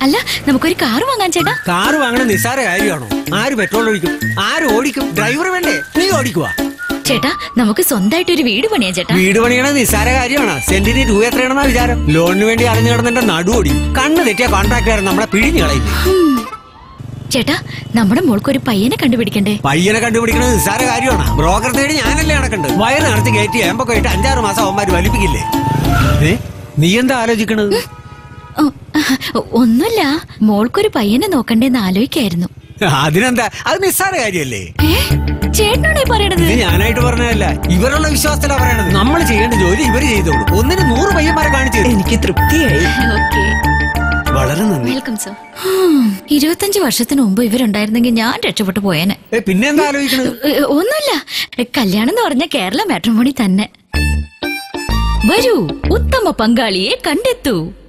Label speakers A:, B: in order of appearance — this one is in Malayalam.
A: അല്ല നമുക്കൊരു കാർ വാങ്ങാൻ ചേട്ടാ
B: കാറ് വാങ്ങണ നിസ്സാര കാര്യമാണോ ആര് പെട്രോൾ ഒഴിക്കും ആര് ഓടിക്കും ഡ്രൈവർ വേണ്ടേ നീ ഓടിക്കുവാ
A: ചേട്ടാ നമുക്ക് സ്വന്തമായിട്ട് ഒരു വീട് പണിയാ ചേട്ടാ
B: വീട് പണിയണ നിസ്സാര കാര്യമാണ് സെന്റിന് രൂപ എത്രയാണെന്നാ വിചാരം ലോണിന് വേണ്ടി അറിഞ്ഞു കിടന്നെ നടുവോടി കണ്ണ് തെറ്റിയ കോൺട്രാക്ടർ നമ്മളെ പിഴിഞ്ഞു കളയും
A: ഹും. ചേട്ടാ നമ്മുടെ മോൾക്ക് ഒരു പയ്യനെ കണ്ടുപിടിക്കണ്ടേ
B: പയ്യനെ കണ്ടുപിടിക്കണത് നിസ്സാര കാര്യമാണ് ബ്രോക്കർ തേടി ഞാനല്ലേ നടക്കണ്ട് വയറ് നടത്തി കയറ്റി ഏമ്പൊക്കെ ഇട്ട് അഞ്ചാറ് മാസം അവന്മാര് വലിപ്പിക്കില്ലേ ഏ നീ എന്താ ആലോചിക്കണത്
A: ഓ, ഒന്നുമില്ല മോൾക്കൊരു പയ്യനെ നോക്കണ്ടേന്ന് ആലോചിക്കായിരുന്നു
B: അതിനെന്താ അത് നിസ്സാര കാര്യല്ലേ
A: ഏ ചേട്ടനാണോ ഈ പറയണത്
B: ഇത് ഞാനായിട്ട് പറഞ്ഞതല്ല ഇവരുള്ള വിശ്വാസത്തിലാ പറയണത് നമ്മൾ ചെയ്യേണ്ട ജോലി ഇവര് ചെയ്തോളൂ ഒന്നിന് നൂറ് പയ്യന്മാരെ കാണിച്ചു തരും.
C: എനിക്ക് തൃപ്തിയായി
A: ഓക്കെ
B: വളരെ നന്ദി
A: വെൽക്കം സർ ഇരുപത്തഞ്ച് വർഷത്തിന് മുമ്പ് ഇവരുണ്ടായിരുന്നെങ്കിൽ ഞാൻ രക്ഷപ്പെട്ടു പോയേനെ
B: ഏ, പിന്നെ എന്താ ആലോചിക്കണത്
A: ഏ, ഒന്നുമില്ല കല്യാണം എന്ന് പറഞ്ഞ കേരള മാട്രിമോണി തന്നെ വരൂ ഉത്തമ പങ്കാളിയെ കണ്ടെത്തൂ